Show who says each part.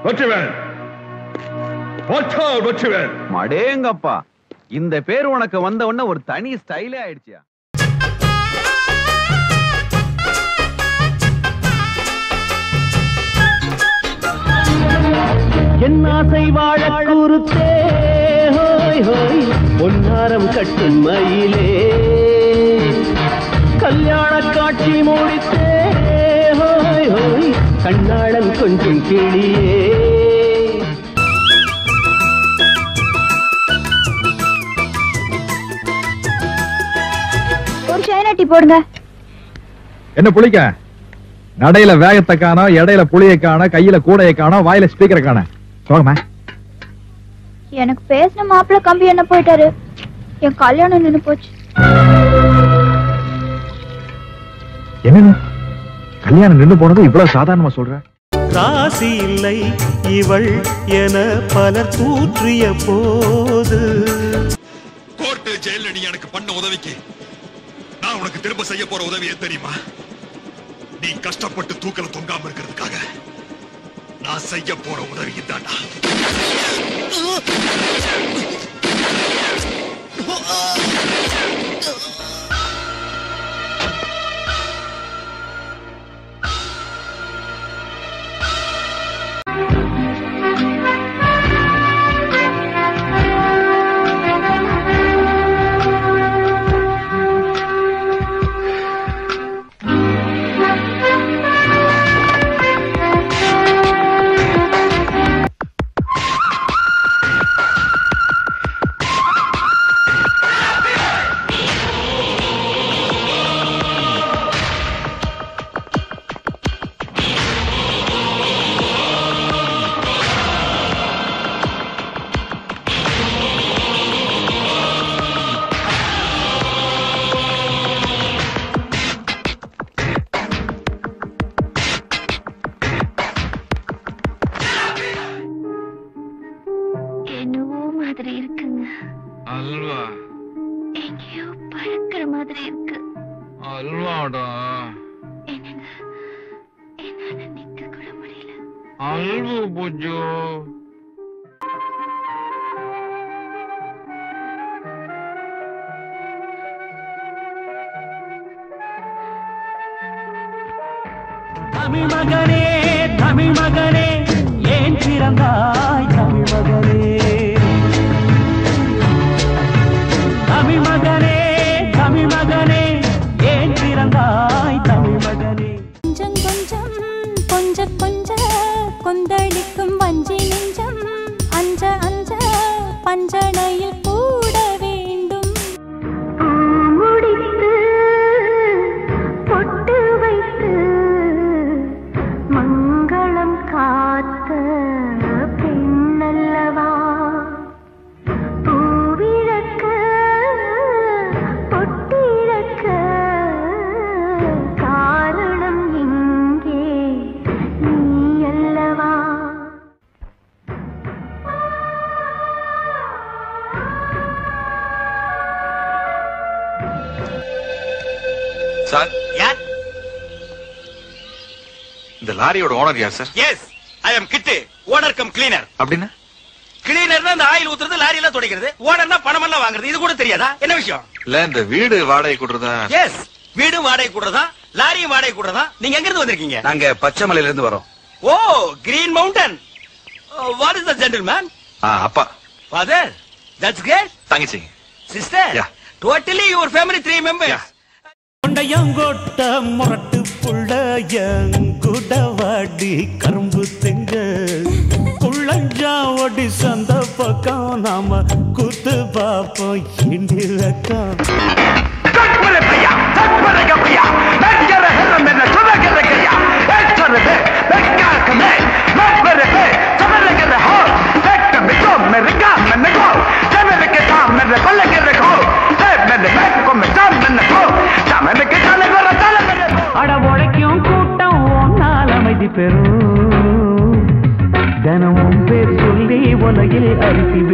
Speaker 1: Vetrivel Watch out, Vetrivel
Speaker 2: அடேங்கப்பா இந்த பேர் உனக்கு வந்த உடனே ஒரு தனி ஸ்டைலே ஆயிடுச்சியா
Speaker 3: என் ஆசை வாழ குறுத்தே ஹோய் ஹோய் பொன்னாரம் கட்டும் மயிலே கல்யாண காட்சி முடித்தே ஹோய் ஹோய் கண்ணாளன் கொஞ்சம் கிளியே
Speaker 4: ஒரு சைனா டீ போடுங்க
Speaker 1: என்ன புளிக்க நடையில வேகத்தை காணோம் இடையில புளியை காணோம் கையில கூடையை காணோம் வாயில ஸ்பீக்கரை காணோம் சொல்லுமா
Speaker 4: எனக்கு பேசின மாப்பிள்ள கம்பி என்ன போயிட்டாரு என் கல்யாணம் நின்னு போச்சு
Speaker 1: என்ன கல்யாணம் நின்னு போனது இவ்வளவு சாதாரணமா சொல்ற
Speaker 3: ராசி இல்லை இவள் என பலர் தூற்றிய போது
Speaker 5: கோர்ட்டு ஜெயில நீ எனக்கு பண்ண உதவிக்கு நான் உனக்கு திரும்ப செய்ய போற உதவி எது தெரியுமா நீ கஷ்டப்பட்டு தூக்கல தொங்காம இருக்கிறதுக்காக நான் செய்ய போற உதவி இதாண்டா
Speaker 4: என்னவோ மாதிரி இருக்குங்க
Speaker 6: அல்வா
Speaker 4: எங்கேயோ பறக்கிற மாதிரி இருக்கு
Speaker 6: அல்வாடா
Speaker 4: என்னங்க என்னால நிக்க கூட முடியல
Speaker 6: அல்வா புஜு
Speaker 3: தமிழ் மகனே தமிழ் மகனே ஏன் பிறந்தாய் தமிழ் மகனே தமிழ் மகனே தமிழ் மகனே ஏன் பிறந்தாய் தமிழ் மகனே
Speaker 7: கொஞ்சம் கொஞ்சம் கொஞ்ச கொஞ்ச கொந்தளிக்கும் வஞ்சி நெஞ்சம் அஞ்ச அஞ்ச பஞ்சனையில் கூட வேண்டும்
Speaker 4: முடித்து பொட்டு வைத்து மங்களம் காத்த பெண்ணல்லவா பூவிழக்க பொட்டிழக்க காரணம் இங்கே நீ அல்லவா
Speaker 5: சார்
Speaker 8: யார்
Speaker 5: இந்த லாரியோட ஓனர் யார் sir
Speaker 8: yes I am Kittu owner cum cleaner
Speaker 5: அப்படின்னா
Speaker 8: கிளீனர்னா இந்த ஆயில் ஊத்துறது லாரி எல்லாம் துடைக்கிறது ஓனர்னா பணம் எல்லாம் வாங்குறது இது கூட தெரியாதா என்ன விஷயம்
Speaker 5: இல்ல இந்த வீடு வாடகை கூடுறதா
Speaker 8: எஸ் வீடு வாடகை கூடதான் லாரியும் வாடகை கூடதான் நீங்க எங்க இருந்து வந்திருக்கீங்க
Speaker 2: நாங்க பச்சைமலையில இருந்து வரோம்
Speaker 8: oh green mountain what is the gentleman
Speaker 5: ஆ, அப்பா
Speaker 8: ஃபாதர் தட்ஸ் கிரேட்
Speaker 5: தங்கச்சி
Speaker 8: sister
Speaker 5: Yeah.
Speaker 8: Totally your family three members
Speaker 5: Yeah.
Speaker 3: கொண்டையங்கோட்ட முரட்டு புள்ள எங்குட வாடி கரும்பு திங்க குள்ளஞ்சாவடி சந்த பக்கம் நாம கூத்து பாப்போம் இண்டி வெக்கம் அட உழைக்கும் கூட்டம் ஒன்னால் அமைதி பெறும் தினமும் பேர் சொல்லி உலகில் அரிசி